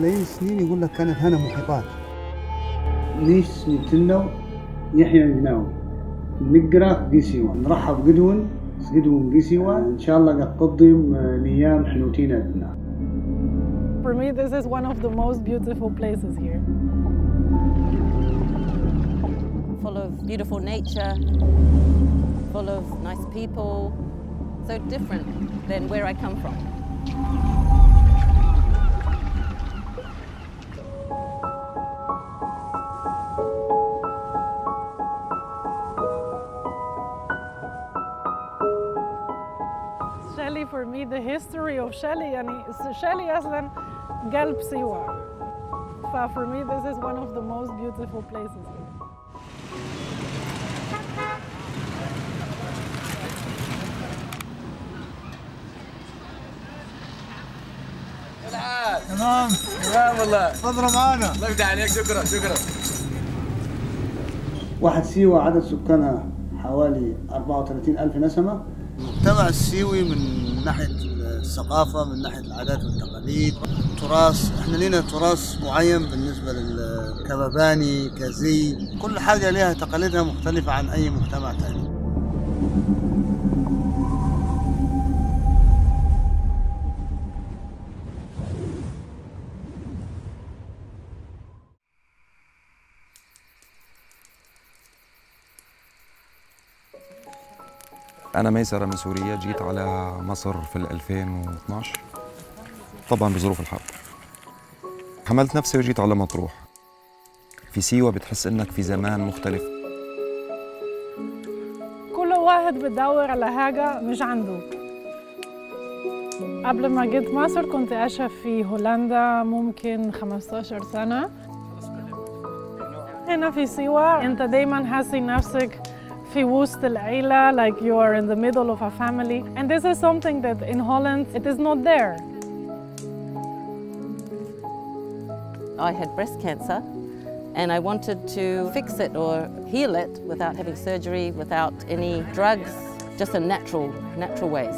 ملايين السنين يقول لك كانت هنا محيطات نيش نتنو يحيى الجناوي نقرا في سيوا نرحب قدون قدون في سيوا ان شاء الله قد تقدم الايام حنوتين عندنا For me, this is one of the most beautiful places here. full of beautiful nature, full of nice people, so different than where I come from. Shelley, for me, the history of Shelley, يعني Shelley أصلا قلب سيوة. ف for me, this is one of the most beautiful places here. تمام تمام والله تفضلوا معانا الله يفتح عليك شكرا شكرا واحد سيوا عدد سكانها حوالي 34 ألف نسمة المجتمع السيوي من ناحية الثقافة من ناحية العادات والتقاليد تراث احنا لنا تراث معين بالنسبة لل- كمباني كزي كل حاجة لها تقاليدها مختلفة عن أي مجتمع تاني أنا ميسرة من سوريا جيت على مصر في 2012 طبعا بظروف الحرب حملت نفسي وجيت على مطروح في سيوة بتحس إنك في زمان مختلف كل واحد بدور على حاجة مش عنده قبل ما جيت مصر كنت عايشة في هولندا ممكن 15 سنة هنا في سيوة انت دايما حاسي نفسك في وسط العيلة like you are in the middle of a family and this is something that in Holland it is not there I had breast cancer and I wanted to fix it or heal it without having surgery, without any drugs, just in natural, natural ways.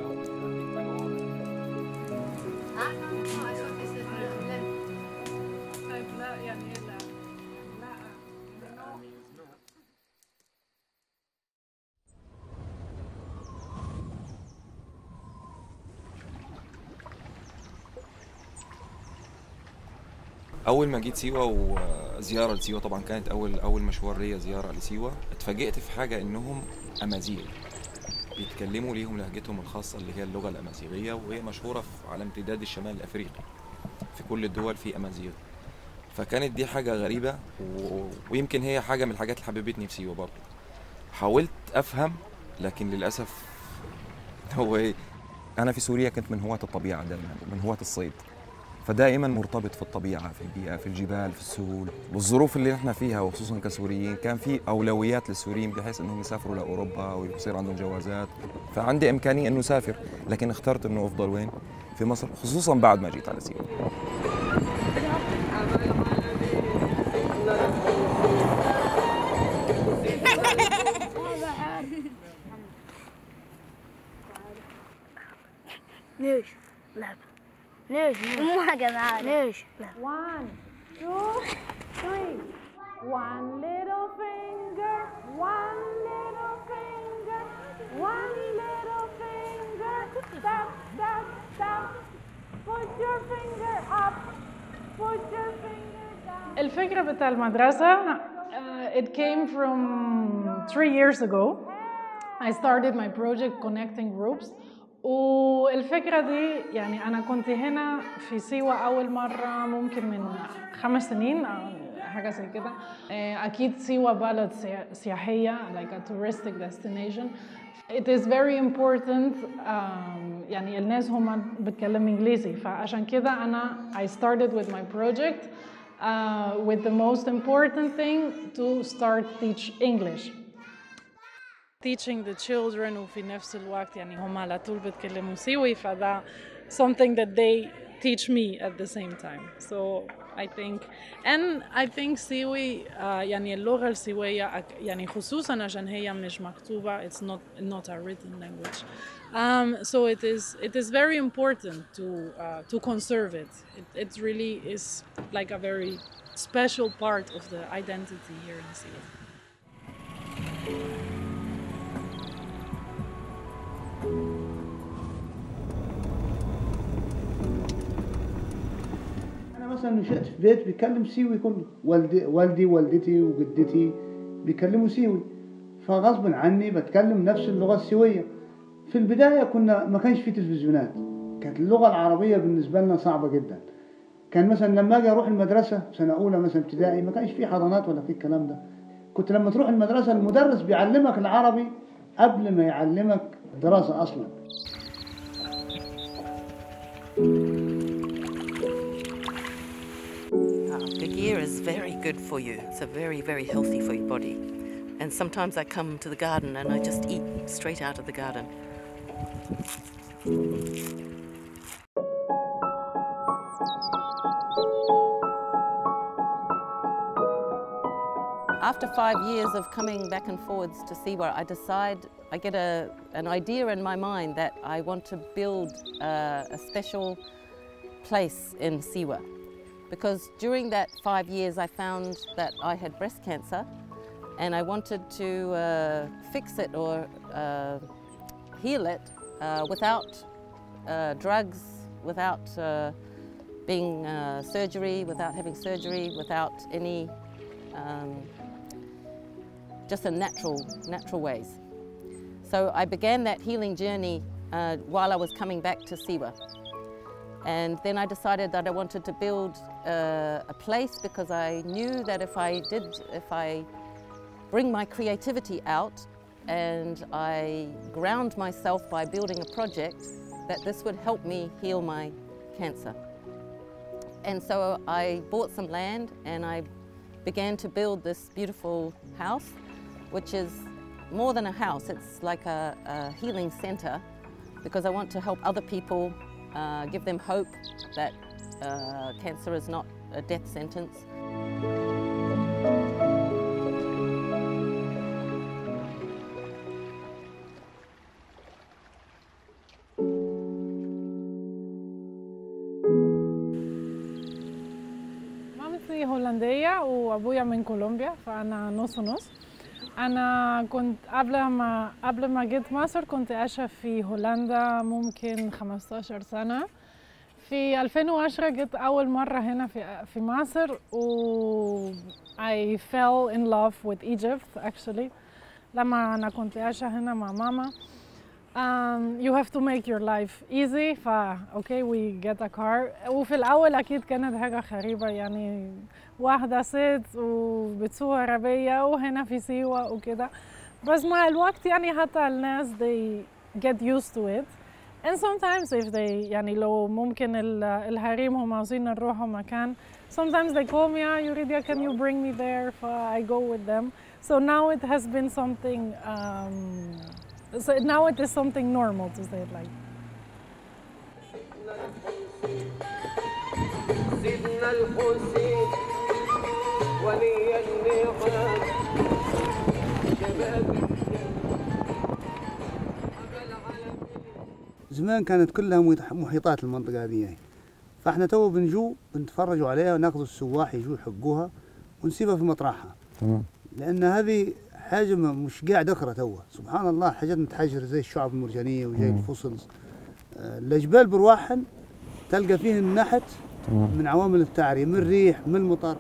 أول ما جيت سيوة وزيارة لسيوة طبعا كانت أول أول مشوار ليا زيارة لسيوة اتفاجئت في حاجة إنهم أمازيغ بيتكلموا ليهم لهجتهم الخاصة اللي هي اللغة الأمازيغية وهي مشهورة في على امتداد الشمال الأفريقي في كل الدول في أمازيغ فكانت دي حاجة غريبة و... ويمكن هي حاجة من الحاجات اللي حببتني في سيوة برضه حاولت أفهم لكن للأسف هو إيه أنا في سوريا كنت من هواة الطبيعة دائما من هواة الصيد فدائما مرتبط في الطبيعة في البيئة في الجبال في السهول والظروف اللي نحن فيها وخصوصا كسوريين كان في أولويات للسوريين بحيث أنهم يسافروا لأوروبا ويصير عندهم جوازات فعندي إمكانية أنه أسافر لكن اخترت أنه أفضل وين في مصر خصوصا بعد ما جيت على سيوة ليش؟ لا ليش؟ ما جماعة ليش؟ لا One, two, three. One little finger, one little finger, one little finger. Stop, stop, stop. Put your finger up. Put your finger down. الفكرة بتاع المدرسة uh, it came from three years ago. I started my project connecting groups والفكرة دي يعني أنا كنت هنا في سيوة أول مرة ممكن من خمس سنين أو حاجة زي كده آه، أكيد سيوة بلد سيا- سياحية like a touristic destination It is very important um, يعني الناس هم بتكلم إنجليزي فعشان كده أنا I started with my project uh, with the most important thing to start teach English teaching the children وفي نفس الوقت يعني هم على طول بيتكلموا سيوي فده something that they teach me at the same time so I think and I think سيوي uh, يعني اللغة السيوية أك- يعني خصوصا عشان هي مش مكتوبة it's not not a written language um, so it is it is very important to uh, to conserve it. it it really is like a very special part of the identity here in Siwa. انا مثلا نشأت في بيت بيكلم سيوي كله والدي والدي والدتي وجدتي بيكلموا سيوي فغصب عني بتكلم نفس اللغه السيويه في البدايه كنا ما كانش في تلفزيونات كانت اللغه العربيه بالنسبه لنا صعبه جدا كان مثلا لما اجي اروح المدرسه سنه اولى مثلا ابتدائي ما كانش في حضانات ولا في الكلام ده كنت لما تروح المدرسه المدرس بيعلمك العربي قبل ما يعلمك الدراسه اصلا Uh, Gagir is very good for you. It's a very, very healthy for your body. And sometimes I come to the garden and I just eat straight out of the garden. After five years of coming back and forwards to Siwa, I decide, I get a, an idea in my mind that I want to build uh, a special place in Siwa. Because during that five years, I found that I had breast cancer and I wanted to uh, fix it or uh, heal it uh, without uh, drugs, without uh, being uh, surgery, without having surgery, without any, um, just a natural, natural ways. So I began that healing journey uh, while I was coming back to Siwa. And then I decided that I wanted to build uh, a place because I knew that if I did, if I bring my creativity out and I ground myself by building a project, that this would help me heal my cancer. And so I bought some land and I began to build this beautiful house, which is more than a house, it's like a, a healing center because I want to help other people, uh, give them hope that uh, cancer is not a death sentence. مامتي هولندية وأبويا من كولومبيا فأنا نص نص أنا كنت قبل ما قبل ما جيت مصر كنت عايشة في هولندا ممكن 15 سنة في 2010 جيت أول مرة هنا في في مصر و I fell in love with Egypt actually لما أنا كنت عايشة هنا مع ماما um, you have to make your life easy ف okay we get a car وفي الأول أكيد كانت حاجة غريبة يعني واحدة ست وبتسوق عربية وهنا في سيوة وكده بس مع الوقت يعني حتى الناس they get used to it and sometimes if they يعني لو ممكن ال- الحريم هم عاوزين نروحوا مكان sometimes they call me ah Yuridia can you bring me there ف I go with them so now it has been something um, so now it is something normal to say it like سيدنا الحسين ولي النقاب شباب زمان كانت كلها محيط- محيطات المنطقة هذه فاحنا تو بنجو بنتفرجوا عليها وناخذ السواح يجوا يحقوها ونسيبها في مطرحها تمام لأن هذه حاجة ما- مش قاعد أقرأ توها سبحان الله حاجات متحجرة زي الشعب المرجانية وزي مم. الفصل آه، الأجبال برواحن تلقى فيه النحت تمام من عوامل التعرية من الريح من المطر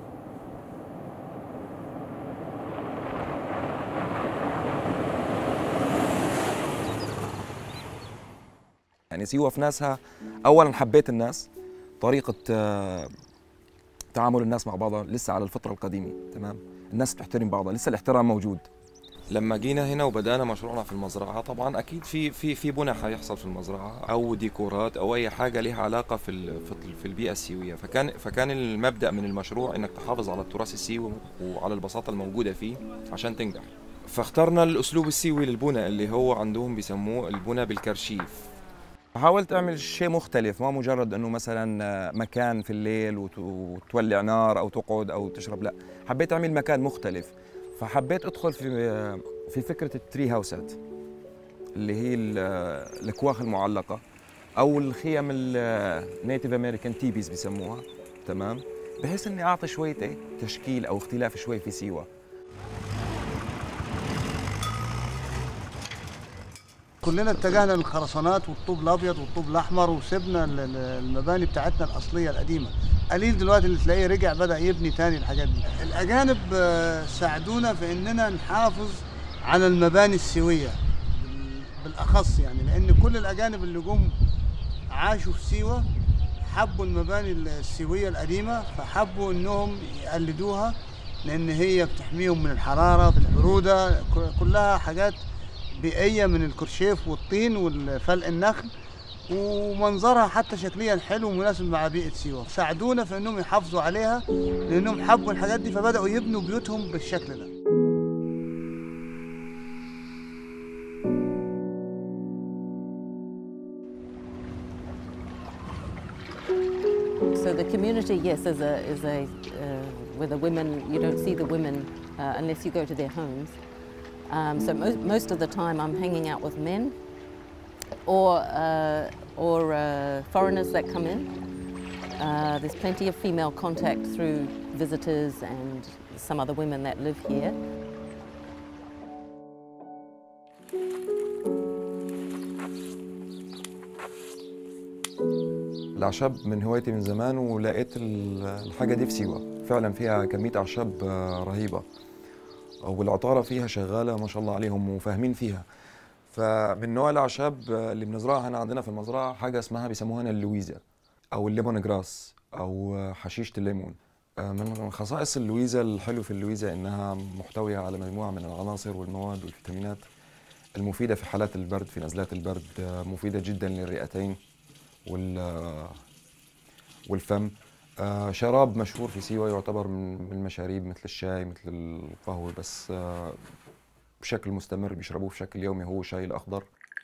يعني سيوة في ناسها اولا حبيت الناس طريقه آه، تعامل الناس مع بعضها لسه على الفتره القديمه تمام الناس بتحترم بعضها لسه الاحترام موجود لما جينا هنا وبدانا مشروعنا في المزرعه طبعا اكيد في في في بنى هيحصل في المزرعه او ديكورات او اي حاجه ليها علاقه في ال- في ال- في البيئه السيويه فكان فكان المبدا من المشروع انك تحافظ على التراث السيوي وعلى البساطه الموجوده فيه عشان تنجح فاخترنا الاسلوب السيوي للبنى اللي هو عندهم بيسموه البنى بالكرشيف حاولت اعمل شيء مختلف ما مجرد انه مثلا آه، مكان في الليل وت- وتولع نار او تقعد او تشرب لا حبيت اعمل مكان مختلف فحبيت ادخل في آه، في فكره التري هاوسات اللي هي ال- آه، الاكواخ المعلقه او الخيم النيتيف امريكان تيبيز بسموها تمام بحيث اني اعطي شويه ايه تشكيل او اختلاف شوي في سيوه كلنا اتجهنا للخرسانات والطوب الابيض والطوب الاحمر وسبنا ال- ال- المباني بتاعتنا الاصليه القديمه قليل دلوقتي اللي تلاقيه رجع بدا يبني تاني الحاجات دي الاجانب آه، ساعدونا في اننا نحافظ على المباني السويه بال- بالاخص يعني لان كل الاجانب اللي جم عاشوا في سيوه حبوا المباني السيويه القديمه فحبوا انهم يقلدوها لان هي بتحميهم من الحراره بالبروده ك- كلها حاجات بيئيه من الكرشيف والطين والفلق النخل ومنظرها حتى شكليا حلو ومناسب مع بيئه سيوه ساعدونا في انهم يحافظوا عليها لانهم حبوا الحاجات دي فبداوا يبنوا بيوتهم بالشكل ده So the community, yes, is a is a uh, where the women you don't see the women uh, unless you go to their homes. Um, so mo- most of the time, I'm hanging out with men or uh, or uh, foreigners that come in. Uh, there's plenty of female contact through visitors and some other women that live here. الأعشاب من هوايتي من زمان ولقيت ال- الحاجة دي في سيوة فعلا فيها كمية أعشاب آه، رهيبة والعطارة فيها شغالة ما شاء الله عليهم وفاهمين فيها فمن نوع الأعشاب آه، اللي بنزرعها هنا عندنا في المزرعة حاجة اسمها بيسموها هنا اللويزا أو الليمون جراس أو آه، حشيشة الليمون آه، من خصائص اللويزا الحلو في اللويزا إنها محتوية على مجموعة من العناصر والمواد والفيتامينات المفيدة في حالات البرد في نزلات البرد آه، مفيدة جدا للرئتين وال والفم آه، شراب مشهور في سيوة يعتبر من من المشاريب مثل الشاي مثل القهوة بس آه، بشكل مستمر بيشربوه بشكل يومي هو شاي الأخضر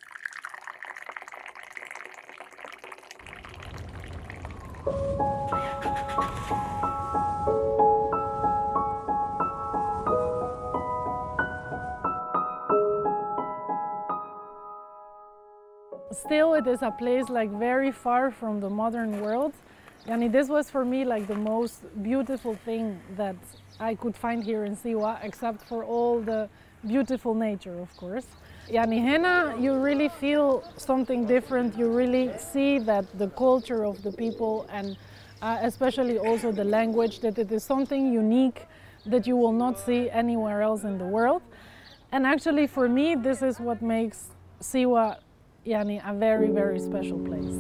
Still, it is a place like very far from the modern world. Yani this was for me like the most beautiful thing that I could find here in Siwa, except for all the beautiful nature, of course. Yani hena, you really feel something different. You really see that the culture of the people and uh, especially also the language, that it is something unique that you will not see anywhere else in the world. And actually, for me, this is what makes Siwa yani, a very, very special place.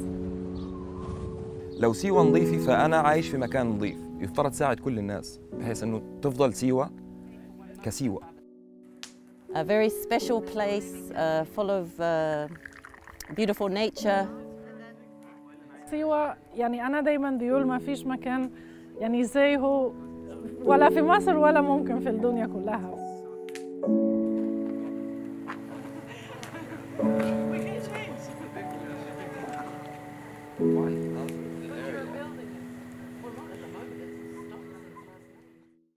لو سيوة نظيفة فأنا عايش في مكان نظيف يفترض ساعد كل الناس بحيث إنه تفضل سيوة كسيوة A very special place uh, full of uh, beautiful nature. سيوا يعني أنا دايما بيقول ما فيش مكان يعني زيه ولا في مصر ولا ممكن في الدنيا كلها